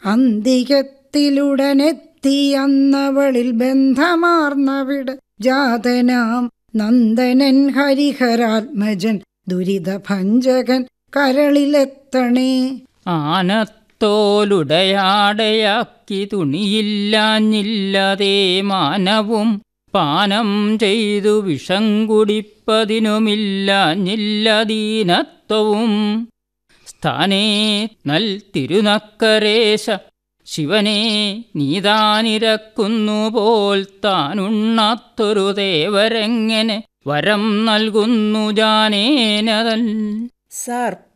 അന്തികത്തിലുടനെത്തിയന്നവളിൽ ബന്ധമാർന്നവിട ജാതനാം നന്ദനൻ ഹരിഹരാത്മജൻ ദുരിതഭഞ്ജകൻ കരളിലെത്തണേ ആനത്തോലുടയാടയാക്കി തുണിയില്ലാഞ്ഞില്ലതേ മാനവും പാനം ചെയ്തു വിഷം കുടിപ്പതിനുമില്ലാഞ്ഞില്ലദീനത്വവും സ്ഥാനേ നൽ തിരുനക്കരേശ ശിവനെ നീതാനിരക്കുന്നു പോൽ താനുണ്ണാത്തൊരു ദേവരെങ്ങനെ വരം നൽകുന്നു ജാനേനതൻ സർപ്പ